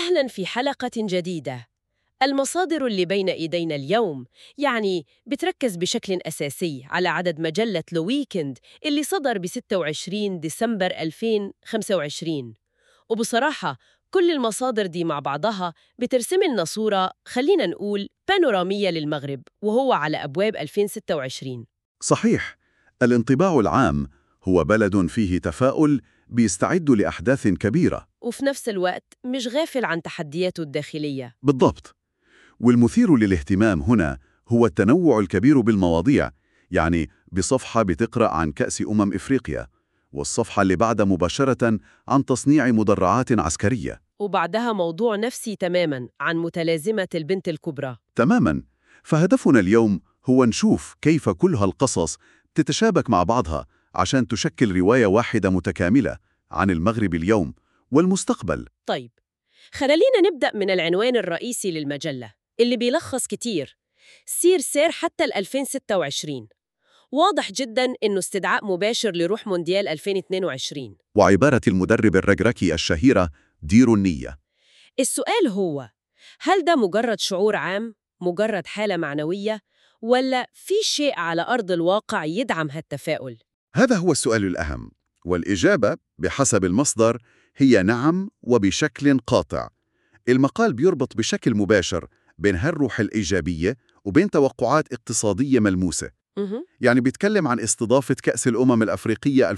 أهلا في حلقة جديدة. المصادر اللي بين إيدينا اليوم يعني بتركز بشكل أساسي على عدد مجلة لويكند اللي صدر ب 26 ديسمبر 2025 وبصراحة كل المصادر دي مع بعضها بترسم لنا صورة خلينا نقول بانورامية للمغرب وهو على أبواب 2026 صحيح الانطباع العام هو بلد فيه تفاؤل بيستعد لأحداث كبيرة وفي نفس الوقت مش غافل عن تحدياته الداخلية بالضبط والمثير للاهتمام هنا هو التنوع الكبير بالمواضيع يعني بصفحة بتقرأ عن كأس أمم إفريقيا والصفحة اللي بعد مباشرة عن تصنيع مدرعات عسكرية وبعدها موضوع نفسي تماماً عن متلازمة البنت الكبرى تماما فهدفنا اليوم هو نشوف كيف كل هالقصص تتشابك مع بعضها عشان تشكل رواية واحدة متكاملة عن المغرب اليوم والمستقبل طيب خلينا نبدأ من العنوان الرئيسي للمجلة اللي بيلخص كتير سير سير حتى ال 2026 واضح جدا إنه استدعاء مباشر لروح مونديال 2022 وعبارة المدرب الرجركي الشهيرة ديروا النية السؤال هو هل ده مجرد شعور عام؟ مجرد حالة معنوية؟ ولا في شيء على أرض الواقع يدعم هالتفاؤل؟ هذا هو السؤال الأهم والإجابة بحسب المصدر هي نعم وبشكل قاطع المقال بيربط بشكل مباشر بين هالروح الإيجابية وبين توقعات اقتصادية ملموسة مه. يعني بيتكلم عن استضافة كأس الأمم الأفريقية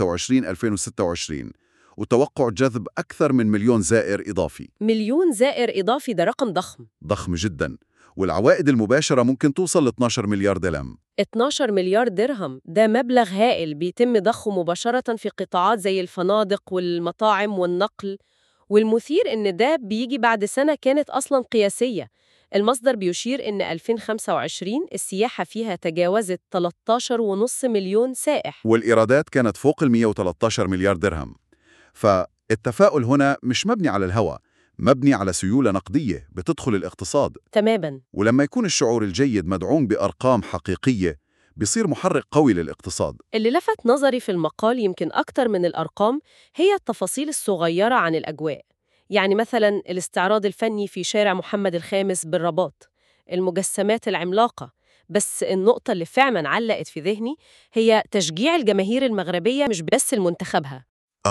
2025-2026 وتوقع جذب أكثر من مليون زائر إضافي مليون زائر إضافي ده رقم ضخم ضخم جدا والعوائد المباشرة ممكن توصل ل 12 مليار دلم 12 مليار درهم ده مبلغ هائل بيتم ضخه مباشرة في قطاعات زي الفنادق والمطاعم والنقل والمثير إن ده بيجي بعد سنة كانت أصلاً قياسية المصدر بيشير إن 2025 السياحة فيها تجاوزت 13.5 مليون سائح والإيرادات كانت فوق ال 113 مليار درهم فالتفاؤل هنا مش مبني على الهوى مبني على سيولة نقدية بتدخل الاقتصاد تماماً ولما يكون الشعور الجيد مدعوم بأرقام حقيقية بيصير محرك قوي للاقتصاد اللي لفت نظري في المقال يمكن أكتر من الأرقام هي التفاصيل الصغيرة عن الأجواء يعني مثلا الاستعراض الفني في شارع محمد الخامس بالرباط المجسمات العملاقة بس النقطة اللي فعلا علقت في ذهني هي تشجيع الجماهير المغربية مش بس لمنتخبها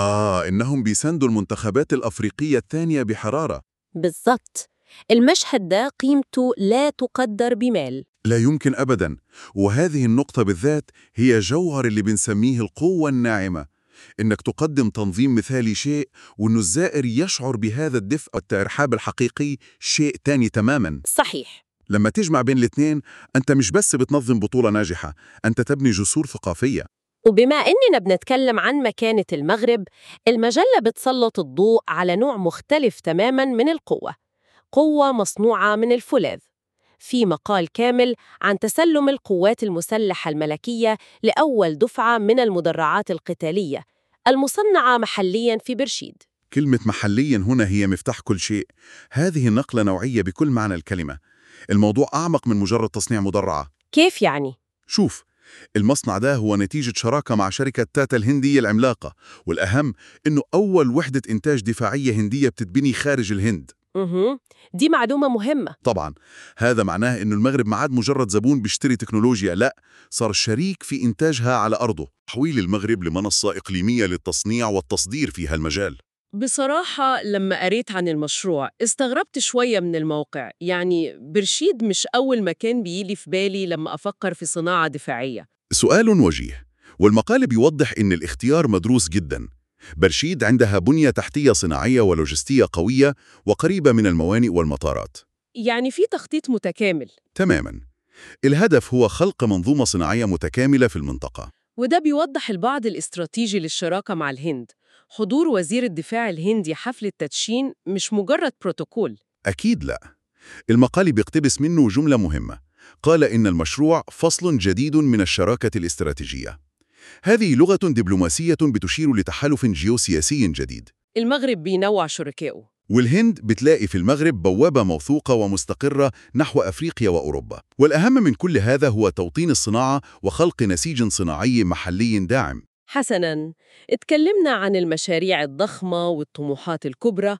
آه إنهم بيساندوا المنتخبات الأفريقية الثانية بحرارة بالضبط المشهد ده قيمته لا تقدر بمال لا يمكن أبدا وهذه النقطة بالذات هي جوهر اللي بنسميه القوة الناعمة إنك تقدم تنظيم مثالي شيء وإنه الزائر يشعر بهذا الدفء والترحاب الحقيقي شيء تاني تماما صحيح لما تجمع بين الاثنين أنت مش بس بتنظم بطولة ناجحة أنت تبني جسور ثقافية وبما إننا بنتكلم عن مكانة المغرب المجلة بتسلط الضوء على نوع مختلف تماماً من القوة قوة مصنوعة من الفولاذ في مقال كامل عن تسلم القوات المسلحة الملكية لأول دفعة من المدرعات القتالية المصنعة محلياً في برشيد كلمة محليا هنا هي مفتاح كل شيء هذه النقلة نوعية بكل معنى الكلمة الموضوع أعمق من مجرد تصنيع مدرعة كيف يعني؟ شوف المصنع ده هو نتيجة شراكة مع شركة تاتا الهندية العملاقة والأهم إنه أول وحدة إنتاج دفاعية هندية بتتبني خارج الهند مه. دي معلومة مهمة طبعا هذا معناه إنه المغرب ما عاد مجرد زبون بيشتري تكنولوجيا لا صار شريك في إنتاجها على أرضه تحويل المغرب لمنصة إقليمية للتصنيع والتصدير في هالمجال بصراحة لما قريت عن المشروع استغربت شوية من الموقع يعني برشيد مش أول مكان بيجي في بالي لما أفكر في صناعة دفاعية سؤال وجيه والمقال بيوضح إن الاختيار مدروس جدا برشيد عندها بنية تحتية صناعية ولوجستية قوية وقريبة من الموانئ والمطارات يعني في تخطيط متكامل تماما الهدف هو خلق منظومة صناعية متكاملة في المنطقة وده بيوضح البعد الاستراتيجي للشراكة مع الهند حضور وزير الدفاع الهندي حفل التدشين مش مجرد بروتوكول أكيد لا المقال بيقتبس منه جملة مهمة قال إن المشروع فصل جديد من الشراكة الاستراتيجية هذه لغة دبلوماسية بتشير لتحالف جيوسياسي جديد المغرب بينوع شركائه والهند بتلاقي في المغرب بوابة موثوقة ومستقرة نحو أفريقيا وأوروبا والأهم من كل هذا هو توطين الصناعة وخلق نسيج صناعي محلي داعم حسناً اتكلمنا عن المشاريع الضخمة والطموحات الكبرى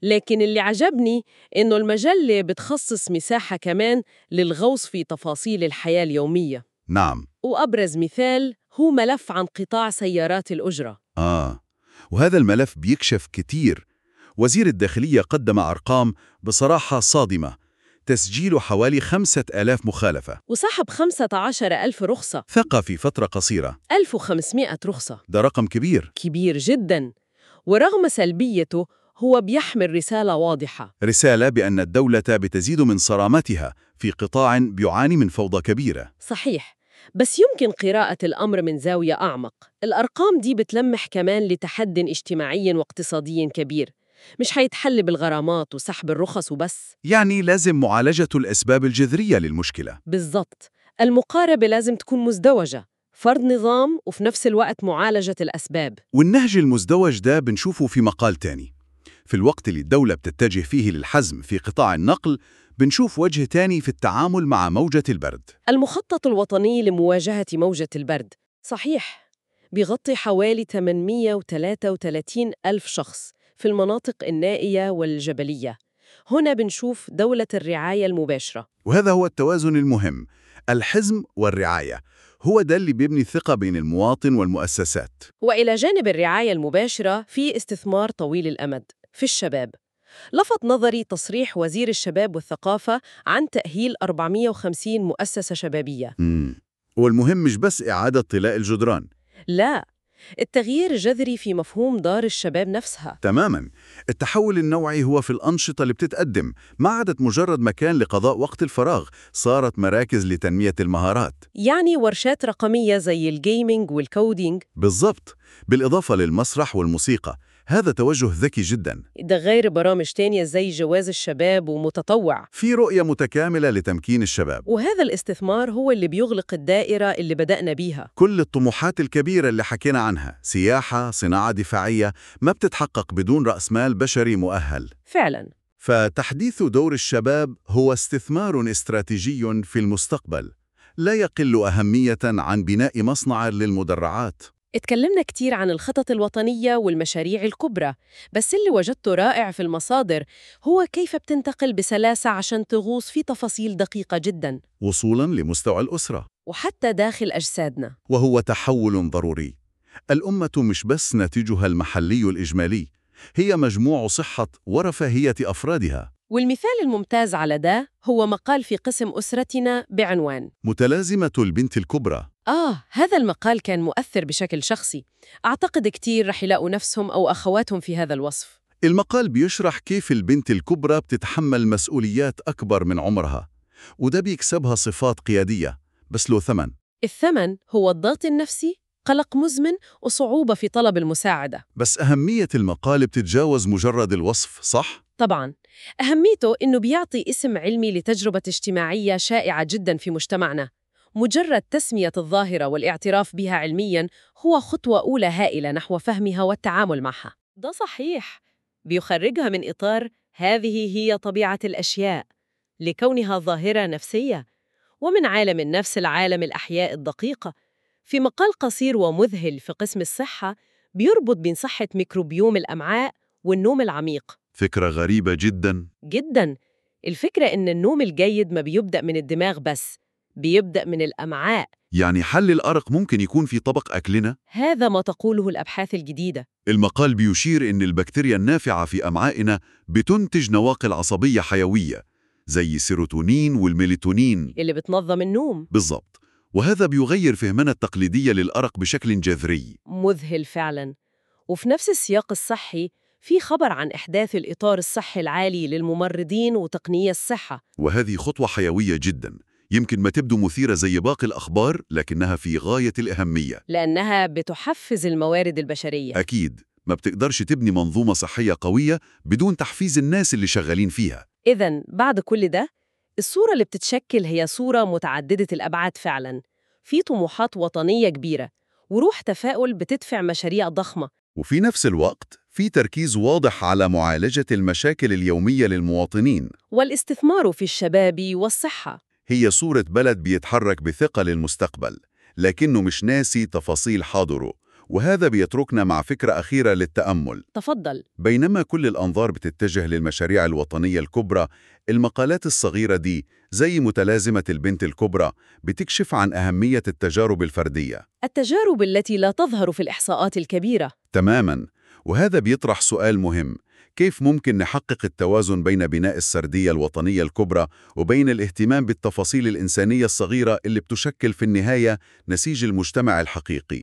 لكن اللي عجبني إنه المجلة بتخصص مساحة كمان للغوص في تفاصيل الحياة اليومية نعم وأبرز مثال هو ملف عن قطاع سيارات الأجرة آه وهذا الملف بيكشف كتير وزير الداخلية قدم أرقام بصراحة صادمة تسجيل حوالي خمسة آلاف مخالفة وسحب 15 ألف رخصة ثقة في فترة قصيرة 1500 رخصة ده رقم كبير كبير جدا ورغم سلبيته هو بيحمل رسالة واضحة رسالة بأن الدولة بتزيد من صرامتها في قطاع بيعاني من فوضى كبيرة صحيح بس يمكن قراءة الأمر من زاوية أعمق الأرقام دي بتلمح كمان لتحد اجتماعي واقتصادي كبير مش حيتحل بالغرامات وسحب الرخص وبس يعني لازم معالجة الأسباب الجذرية للمشكلة بالضبط المقاربة لازم تكون مزدوجة فرض نظام وفي نفس الوقت معالجة الأسباب والنهج المزدوج ده بنشوفه في مقال تاني في الوقت اللي الدولة بتتجه فيه للحزم في قطاع النقل بنشوف وجه تاني في التعامل مع موجة البرد المخطط الوطني لمواجهة موجة البرد صحيح بيغطي حوالي 833 ألف شخص في المناطق النائية والجبلية هنا بنشوف دولة الرعاية المباشرة وهذا هو التوازن المهم الحزم والرعاية هو ده اللي بيبني الثقة بين المواطن والمؤسسات وإلى جانب الرعاية المباشرة في استثمار طويل الأمد في الشباب لفت نظري تصريح وزير الشباب والثقافة عن تأهيل 450 مؤسسة شبابية مم. والمهم مش بس إعادة طلاء الجدران لا التغيير جذري في مفهوم دار الشباب نفسها تماما التحول النوعي هو في الأنشطة اللي بتتقدم ما عادت مجرد مكان لقضاء وقت الفراغ صارت مراكز لتنمية المهارات يعني ورشات رقمية زي الجيمينج والكودينج بالضبط بالإضافة للمسرح والموسيقى هذا توجه ذكي جدا ده غير برامج تانية زي جواز الشباب ومتطوع في رؤية متكاملة لتمكين الشباب وهذا الاستثمار هو اللي بيغلق الدائرة اللي بدأنا بيها كل الطموحات الكبيرة اللي حكينا عنها سياحة، صناعة دفاعية ما بتتحقق بدون رأس مال بشري مؤهل فعلا فتحديث دور الشباب هو استثمار استراتيجي في المستقبل لا يقل أهمية عن بناء مصنع للمدرعات اتكلمنا كتير عن الخطط الوطنية والمشاريع الكبرى بس اللي وجدته رائع في المصادر هو كيف بتنتقل بسلاسة عشان تغوص في تفاصيل دقيقة جدا وصولا لمستوى الأسرة وحتى داخل أجسادنا وهو تحول ضروري الأمة مش بس ناتجها المحلي الإجمالي هي مجموع صحة ورفاهية أفرادها والمثال الممتاز على ده هو مقال في قسم أسرتنا بعنوان متلازمة البنت الكبرى آه هذا المقال كان مؤثر بشكل شخصي أعتقد كتير رح يلاقوا نفسهم أو أخواتهم في هذا الوصف المقال بيشرح كيف البنت الكبرى بتتحمل مسؤوليات أكبر من عمرها وده بيكسبها صفات قيادية بس له ثمن الثمن هو الضغط النفسي قلق مزمن وصعوبة في طلب المساعدة بس أهمية المقال بتتجاوز مجرد الوصف صح؟ طبعاً أهميته إنه بيعطي اسم علمي لتجربة اجتماعية شائعة جداً في مجتمعنا مجرد تسمية الظاهرة والاعتراف بها علمياً هو خطوة أولى هائلة نحو فهمها والتعامل معها ده صحيح بيخرجها من إطار هذه هي طبيعة الأشياء لكونها ظاهرة نفسية ومن عالم النفس العالم الأحياء الدقيقة في مقال قصير ومذهل في قسم الصحة بيربط بين صحة ميكروبيوم الأمعاء والنوم العميق فكرة غريبة جدا جدا الفكرة إن النوم الجيد ما بيبدأ من الدماغ بس بيبدأ من الأمعاء يعني حل الأرق ممكن يكون في طبق أكلنا؟ هذا ما تقوله الأبحاث الجديدة المقال بيشير إن البكتيريا النافعة في أمعائنا بتنتج نواقل عصبية حيوية زي السيروتونين والميلاتونين اللي بتنظم النوم بالضبط وهذا بيغير فهمنا التقليدية للأرق بشكل جذري مذهل فعلا وفي نفس السياق الصحي في خبر عن إحداث الإطار الصحي العالي للممرضين وتقنية الصحة وهذه خطوة حيوية جدا يمكن ما تبدو مثيرة زي باقي الأخبار لكنها في غاية الأهمية لأنها بتحفز الموارد البشرية أكيد ما بتقدرش تبني منظومة صحية قوية بدون تحفيز الناس اللي شغالين فيها إذا بعد كل ده الصورة اللي بتتشكل هي صورة متعددة الأبعاد فعلا في طموحات وطنية كبيرة وروح تفاؤل بتدفع مشاريع ضخمة وفي نفس الوقت في تركيز واضح على معالجة المشاكل اليومية للمواطنين والاستثمار في الشباب والصحة هي صورة بلد بيتحرك بثقة للمستقبل لكنه مش ناسي تفاصيل حاضره وهذا بيتركنا مع فكرة أخيرة للتأمل تفضل بينما كل الأنظار بتتجه للمشاريع الوطنية الكبرى المقالات الصغيرة دي زي متلازمة البنت الكبرى بتكشف عن أهمية التجارب الفردية التجارب التي لا تظهر في الإحصاءات الكبيرة تماماً وهذا بيطرح سؤال مهم كيف ممكن نحقق التوازن بين بناء السردية الوطنية الكبرى وبين الاهتمام بالتفاصيل الإنسانية الصغيرة اللي بتشكل في النهاية نسيج المجتمع الحقيقي